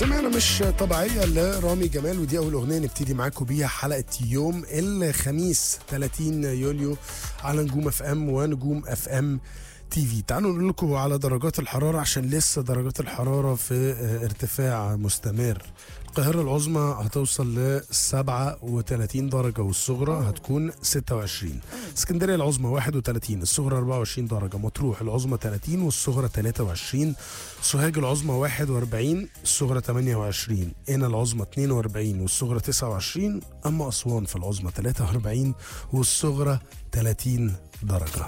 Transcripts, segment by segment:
سمعنا مش طبيعية لرامي جمال ودي أول أغنية نبتدي معاكم بيها حلقة يوم الخميس 30 يوليو على نجوم اف ام ونجوم اف ام تي في تعالوا نقول لكم على درجات الحرارة عشان لسه درجات الحرارة في آه، ارتفاع مستمر القاهرة العظمى هتوصل ل 37 درجة والصغرى هتكون 26 اسكندرية العظمى 31 الصغرى 24 درجة مطروح العظمى 30 والصغرى 23 سوهاج العظمى 41 الصغرى 28 قنا العظمى 42 والصغرى 29 أما أسوان في العظمى 43 والصغرى 30 درجة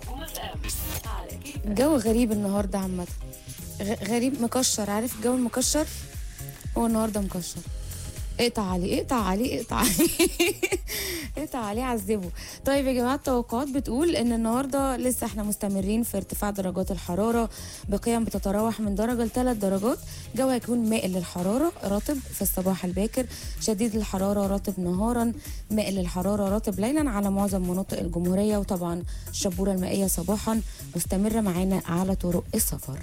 الجو غريب النهارده عامة غ- غريب مكشر عارف الجو المكشر هو النهارده مكشر اقطع عليه اقطع عليه اقطع عليه اقطع عليه عذبه طيب يا جماعه التوقعات بتقول ان النهارده لسه احنا مستمرين في ارتفاع درجات الحراره بقيم بتتراوح من درجه لثلاث درجات جو هيكون مائل للحراره رطب في الصباح الباكر شديد الحراره رطب نهارا مائل للحراره رطب ليلا على معظم مناطق الجمهوريه وطبعا الشبوره المائيه صباحا مستمره معانا على طرق السفر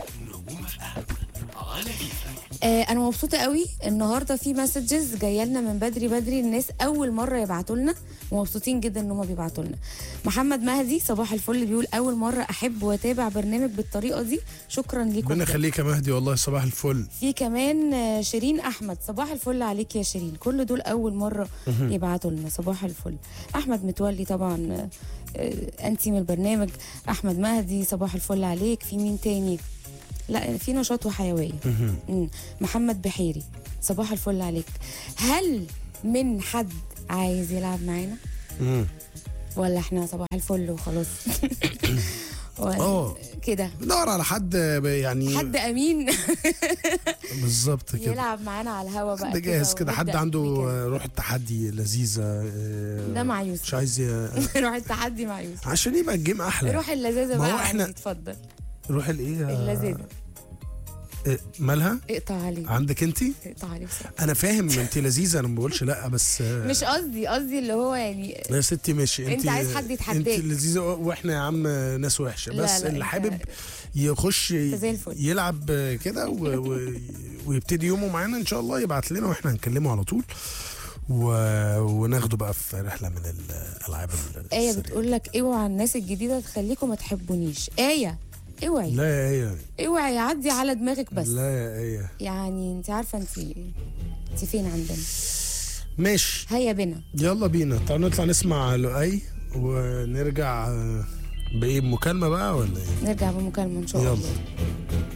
آه انا مبسوطه قوي النهارده في مسجز جايه لنا من بدري بدري الناس اول مره يبعتوا لنا ومبسوطين جدا ان هم بيبعتوا لنا محمد مهدي صباح الفل بيقول اول مره احب واتابع برنامج بالطريقه دي شكرا ليكم ربنا يخليك يا مهدي والله صباح الفل في كمان آه، شيرين احمد صباح الفل عليك يا شيرين كل دول اول مره يبعتوا لنا صباح الفل احمد متولي طبعا آه، آه، انتي من البرنامج احمد مهدي صباح الفل عليك في مين تاني لا في نشاط وحيويه مم. محمد بحيري صباح الفل عليك هل من حد عايز يلعب معانا مم. ولا احنا صباح الفل وخلاص ولا اه كده بدور على حد يعني حد امين بالظبط كده يلعب معانا على الهوا بقى حد جاهز كده حد ونبدأ عنده بكده. روح التحدي لذيذة آه، ده مع يوسف. مش عايز ي... روح التحدي مع يوسف عشان يبقى الجيم احلى روح اللذاذه ما هو بقى إحنا- عندي اتفضل روح الايه اللذاذه آه، مالها اقطع عليه عندك انت اقطع عليه بسرعه انا فاهم انت لذيذه انا ما بقولش لا بس آه، مش قصدي قصدي اللي هو يعني يا ستي ماشي أنت عايز حد يتحداك. انت لذيذه واحنا يا عم ناس وحشه لا، بس لا، اللي أنت- حابب يخش أنت زي الفل. يلعب كده و... و... ويبتدي يومه معانا ان شاء الله يبعت لنا واحنا هنكلمه على طول و... وناخده بقى في رحله من الالعاب ال- آية السريعة. بتقول لك اوعى الناس الجديدة تخليكم ما تحبونيش آية اوعي لا يا ايه اوعي يعدي على دماغك بس لا يا ايه يعني انت عارفة انت انت فين عندنا ماشي هيا بنا يلا بينا تعالوا نطلع نسمع لؤي ونرجع آه، بايه بمكالمه بقى ولا ايه نرجع بمكالمة ان شاء يلا. الله